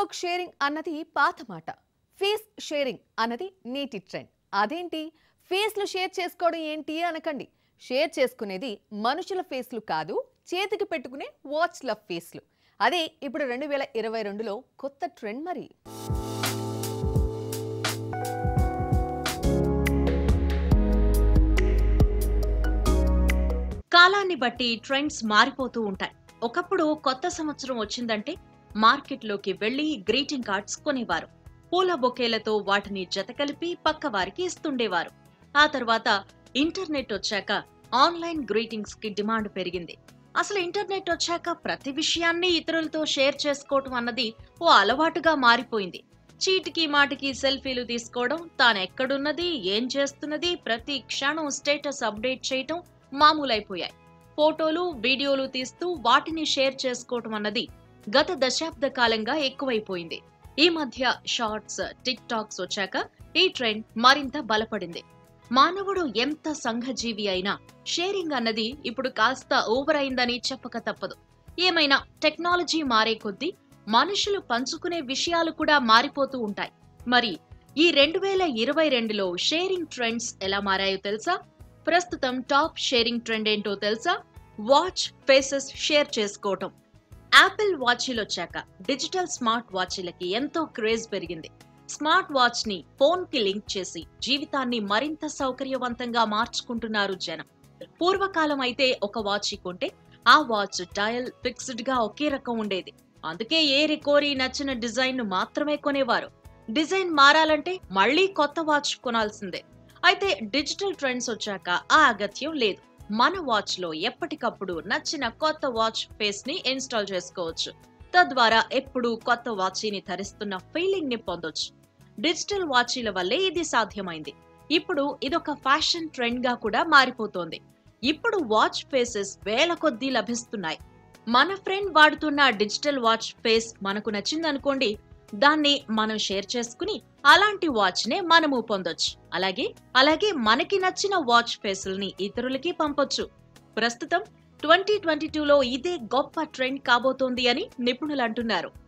Facebook sharing అన్నది పాత మాట ఫేస్ షేరింగ్ అన్నది నేటి ట్రెండ్ అదేంటి ఫేస్లు షేర్ చేసుకోవడం ఏంటి అనకండి షేర్ చేసుకునేది మనుషుల ఫేస్లు కాదు చేతికి పెట్టుకునే వాచ్ల ఫేస్లు అదే ఇప్పుడు రెండు వేల ఇరవై రెండులో కొత్త ట్రెండ్ మరి కాలాన్ని బట్టి ట్రెండ్స్ మారిపోతూ ఉంటాయి ఒకప్పుడు కొత్త సంవత్సరం వచ్చిందంటే మార్కెట్లోకి వెళ్లి గ్రీటింగ్ కార్డ్స్ కొనేవారు పూల బొకేలతో వాటిని జతకలిపి పక్కవారికి ఇస్తుండేవారు ఆ తర్వాత ఇంటర్నెట్ వచ్చాక ఆన్లైన్ గ్రీటింగ్స్ కి డిమాండ్ పెరిగింది అసలు ఇంటర్నెట్ వచ్చాక ప్రతి విషయాన్ని ఇతరులతో షేర్ చేసుకోవటం అన్నది ఓ అలవాటుగా మారిపోయింది చీటికి మాటికి సెల్ఫీలు తీసుకోవడం తాను ఎక్కడున్నది ఏం చేస్తున్నది ప్రతి క్షణం స్టేటస్ అప్డేట్ చేయటం మామూలైపోయాయి ఫోటోలు వీడియోలు తీస్తూ వాటిని షేర్ చేసుకోవటం అన్నది గత దశాబ్ద కాలంగా ఎక్కువైపోయింది ఈ మధ్య షార్ట్స్ టిక్ టాక్స్ వచ్చాక ఈ ట్రెండ్ మరింత బలపడింది మానవుడు ఎంత సంఘజీవి అయినా షేరింగ్ అన్నది ఇప్పుడు కాస్త ఓవర్ అయిందని చెప్పక తప్పదు ఏమైనా టెక్నాలజీ మారే కొద్దీ మనుషులు పంచుకునే విషయాలు కూడా మారిపోతూ ఉంటాయి మరి ఈ రెండు వేల ఇరవై రెండులో షేరింగ్ ట్రెండ్స్ ఎలా మారాయో తెలుసా ప్రస్తుతం టాప్ షేరింగ్ ట్రెండ్ ఏంటో తెలుసా వాచ్ ఫేసెస్ షేర్ చేసుకోవటం యాపిల్ వాచీలు వచ్చాక డిజిటల్ స్మార్ట్ వాచీలకి ఎంతో క్రేజ్ పెరిగింది స్మార్ట్ వాచ్ ని ఫోన్ కి లింక్ చేసి జీవితాన్ని మరింత సౌకర్యవంతంగా మార్చుకుంటున్నారు జనం పూర్వకాలం అయితే ఒక వాచ్ కొంటే ఆ వాచ్ డయల్ ఫిక్స్డ్ గా ఒకే రకం ఉండేది అందుకే ఏ రికోరి నచ్చిన డిజైన్ ను మాత్రమే కొనేవారు డిజైన్ మారాలంటే మళ్ళీ కొత్త వాచ్ కొనాల్సిందే అయితే డిజిటల్ ట్రెండ్స్ వచ్చాక ఆ అగత్యం లేదు మన వాచ్ లో ఎప్పటికప్పుడు నచ్చిన కొత్త వాచ్ ఫేస్ ని ఇన్స్టాల్ చేసుకోవచ్చు తద్వారా ఎప్పుడు కొత్త వాచీని ధరిస్తున్న ఫీలింగ్ ని పొందొచ్చు డిజిటల్ వాచీల వల్లే ఇది సాధ్యమైంది ఇప్పుడు ఇదొక ఫ్యాషన్ ట్రెండ్ గా కూడా మారిపోతోంది ఇప్పుడు వాచ్ ఫేసెస్ వేల కొద్దీ లభిస్తున్నాయి మన ఫ్రెండ్ వాడుతున్న డిజిటల్ వాచ్ ఫేస్ మనకు నచ్చిందనుకోండి దాన్ని మనం షేర్ చేసుకుని అలాంటి వాచ్ నే మనము పొందొచ్చు అలాగే అలాగే మనకి నచ్చిన వాచ్ ఫేసుల్ని ఇతరులకి పంపొచ్చు ప్రస్తుతం ట్వంటీ ట్వంటీ టూలో ఇదే గొప్ప ట్రెండ్ కాబోతోంది అని నిపుణులు అంటున్నారు